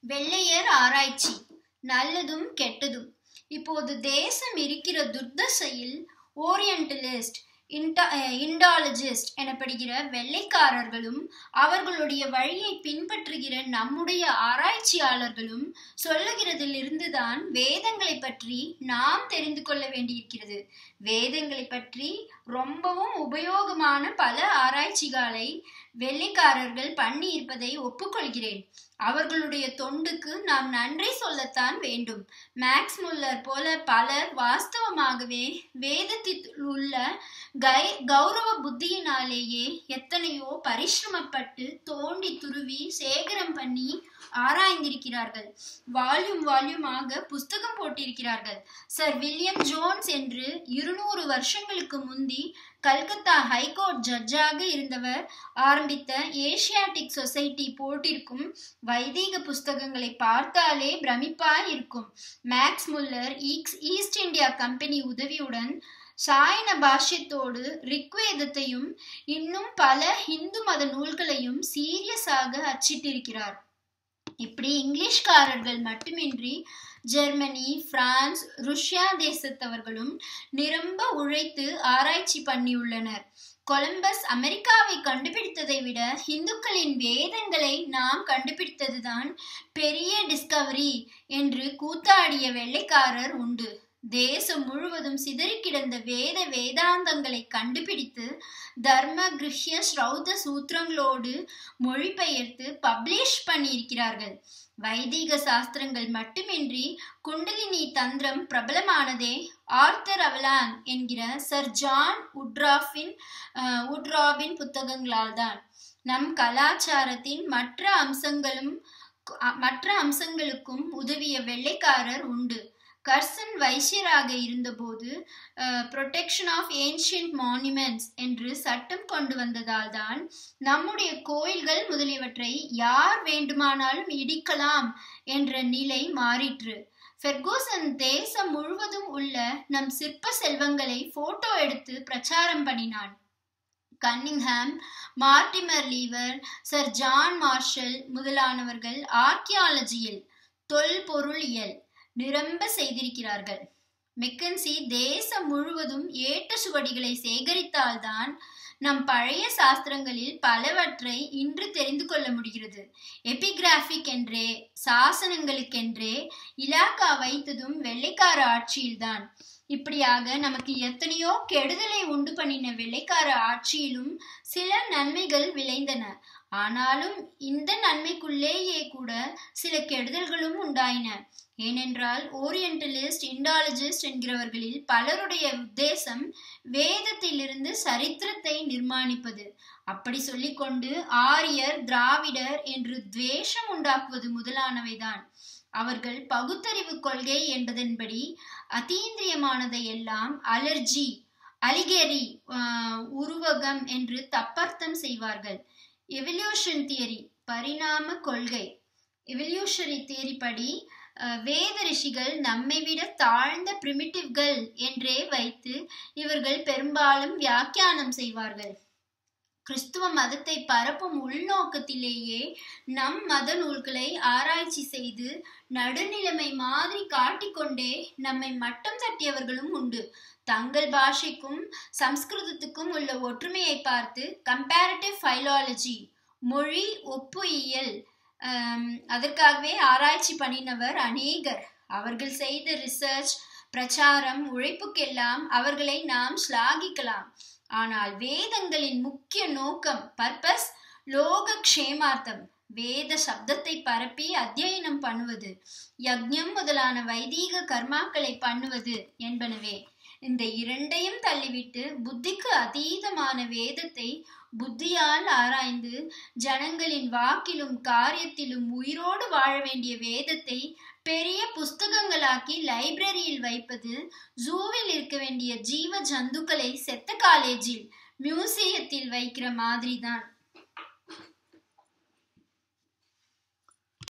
வெள்ளையர் ஆராய்ச்சி நல்லதும் கெட்டதும் இப்போது தேசம் இருக்கிற துர்தசையில் ஓரியண்டலிஸ்ட் இண்டாலஜிஸ்ட் எனப்படுகிற வெள்ளைக்காரர்களும் அவர்களுடைய வழியை பின்பற்றுகிற நம்முடைய ஆராய்ச்சியாளர்களும் சொல்லுகிறதிலிருந்துதான் வேதங்களை பற்றி நாம் தெரிந்து கொள்ள வேண்டியிருக்கிறது வேதங்களை பற்றி ரொம்பவும் உபயோகமான பல ஆராய்ச்சிகளை வெள்ளைக்காரர்கள் பண்ணி இருப்பதை ஒப்புக்கொள்கிறேன் அவர்களுடைய தொண்டுக்கு நாம் நன்றி சொல்லத்தான் வேண்டும் மேக்ஸ் முல்லர் போல பலர் வாஸ்தவமாகவே வேதத்தில் உள்ள கை கௌரவ புத்தியினாலேயே எத்தனையோ பரிசிரமப்பட்டு தோண்டி துருவி சேகரம் பண்ணி ஆராய்ந்திருக்கிறார்கள் வால்யூம் வால்யூமாக புஸ்தகம் போட்டிருக்கிறார்கள் சர் வில்லியம் ஜோன்ஸ் என்று இருநூறு வருஷங்களுக்கு முந்தி கல்கத்தா ஹைகோர்ட் ஜட்ஜாக இருந்தவர் ஆரம்பித்த ஏசியாட்டிக் சொசைட்டி போட்டிருக்கும் வைதீக புஸ்தகங்களை பார்த்தாலே பிரமிப்பாய் இருக்கும் Max Muller East India Company உதவியுடன் சாயன பாஷ்யத்தோடு ரிக்வேதத்தையும் இன்னும் பல இந்து மத நூல்களையும் சீரியஸாக அச்சிட்டிருக்கிறார் இப்படி இங்கிலீஷ்காரர்கள் மட்டுமின்றி ஜெர்மனி பிரான்ஸ் ருஷ்யா தேசத்தவர்களும் நிரம்ப உழைத்து ஆராய்ச்சி பண்ணியுள்ளனர் கொலம்பஸ் அமெரிக்காவை கண்டுபிடித்ததை விட இந்துக்களின் வேதங்களை நாம் கண்டுபிடித்ததுதான் பெரிய டிஸ்கவரி என்று கூத்தாடிய வெள்ளைக்காரர் உண்டு தேசம் முழுவதும் சிதறி கிடந்த வேத வேதாந்தங்களை கண்டுபிடித்து தர்ம கிருஷ்ய ஸ்ரௌத சூத்திரங்களோடு மொழிபெயர்த்து பப்ளிஷ் பண்ணியிருக்கிறார்கள் வைதிக சாஸ்திரங்கள் மட்டுமின்றி குண்டலினி தந்திரம் பிரபலமானதே ஆர்த்தர் அவலான் என்கிற சர் ஜான் உட்ராஃபின் உட்ராபின் புத்தகங்களால் தான் நம் கலாச்சாரத்தின் மற்ற அம்சங்களும் மற்ற அம்சங்களுக்கும் உதவிய வெள்ளைக்காரர் உண்டு கர்சன் வைசியராக இருந்தபோது ப்ரொடெக்ஷன் ஆஃப் ஏன்ஷியன்ட் மானுமெண்ட்ஸ் என்று சட்டம் கொண்டு வந்ததால் தான் நம்முடைய கோயில்கள் முதலியவற்றை யார் வேண்டுமானாலும் இடிக்கலாம் என்ற நிலை மாறிற்று ஃபெர்கூசன் தேசம் முழுவதும் உள்ள நம் சிற்ப செல்வங்களை போட்டோ எடுத்து பிரச்சாரம் பண்ணினான் Cunningham Mortimer Wheeler sir John Marshall முதலானவர்கள் ஆர்கியாலஜியில் தொல்பொருளியல் நிரம்ப செய்திருக்கிறார்கள் மெக்கன்சி தேசம் முழுவதும் ஏட்ட சுவடிகளை சேகரித்தால்தான் நம் பழைய சாஸ்திரங்களில் பலவற்றை இன்று தெரிந்து கொள்ள முடிகிறது எபிகிராபிக் என்றே சாசனங்களுக்கென்றே இலாக்கா வைத்ததும் வெள்ளைக்கார ஆட்சியில்தான் இப்படியாக நமக்கு எத்தனையோ கெடுதலை உண்டு பண்ணின வெள்ளைக்கார ஆட்சியிலும் சில நன்மைகள் விளைந்தன ஆனாலும் இந்த நன்மைக்குள்ளேயே கூட சில கெடுதல்களும் உண்டாயின ஏனென்றால் ஓரியண்டலிஸ்ட் இண்டாலஜிஸ்ட் என்கிறவர்களில் பலருடைய உத்தேசம் வேதத்திலிருந்து சரித்திரத்தை நிர்மாணிப்பது அப்படி சொல்லிக்கொண்டு ஆரியர் திராவிடர் என்று துவேஷம் உண்டாக்குவது முதலானவைதான் அவர்கள் பகுத்தறிவு கொள்கை என்பதன்படி அத்தீந்திரியமானதை எல்லாம் அலர்ஜி அலிகேரி உருவகம் என்று தப்பர்த்தம் செய்வார்கள் எவல்யூஷன் தியரி பரிணாம கொள்கை எவல்யூஷரி தியரி படி வேத ரிஷிகள் நம்மை விட தாழ்ந்த பிரிமிட்டிவ்கள் என்றே வைத்து இவர்கள் பெரும்பாலும் வியாக்கியானம் செய்வார்கள் கிறிஸ்துவ மதத்தை பரப்பும் உள்நோக்கத்திலேயே நம் மத நூல்களை ஆராய்ச்சி செய்து நடுநிலைமை மாதிரி காட்டிக்கொண்டே நம்மை மட்டம் தட்டியவர்களும் உண்டு தங்கள் பாஷைக்கும் சம்ஸ்கிருதத்துக்கும் உள்ள ஒற்றுமையை பார்த்து கம்பேரிட்டிவ் ஃபைலாலஜி மொழி ஒப்புயியல் அதற்காகவே ஆராய்ச்சி பண்ணினவர் அநேகர் அவர்கள் செய்த ரிசர்ச் பிரச்சாரம் உழைப்புக்கெல்லாம் அவர்களை நாம் ஸ்லாகிக்கலாம் ஆனால் வேதங்களின் முக்கிய நோக்கம் பர்பஸ் லோக க்ஷேமார்த்தம் வேத சப்தத்தை பரப்பி அத்தியனம் பண்ணுவது யக்ஞம் முதலான வைதீக கர்மாக்களை பண்ணுவது என்பனவே இந்த இரண்டையும் தள்ளிவிட்டு புத்திக்கு அதீதமான வேதத்தை புத்தியால் ஆராய்ந்து ஜனங்களின் வாக்கிலும் காரியத்திலும் உயிரோடு வாழ வேண்டிய வேதத்தை பெரிய புஸ்தகங்களாக்கி லைப்ரரியில் வைப்பது ஜூவில் இருக்க வேண்டிய ஜீவ ஜந்துக்களை செத்த காலேஜில் மியூசியத்தில் வைக்கிற மாதிரி தான்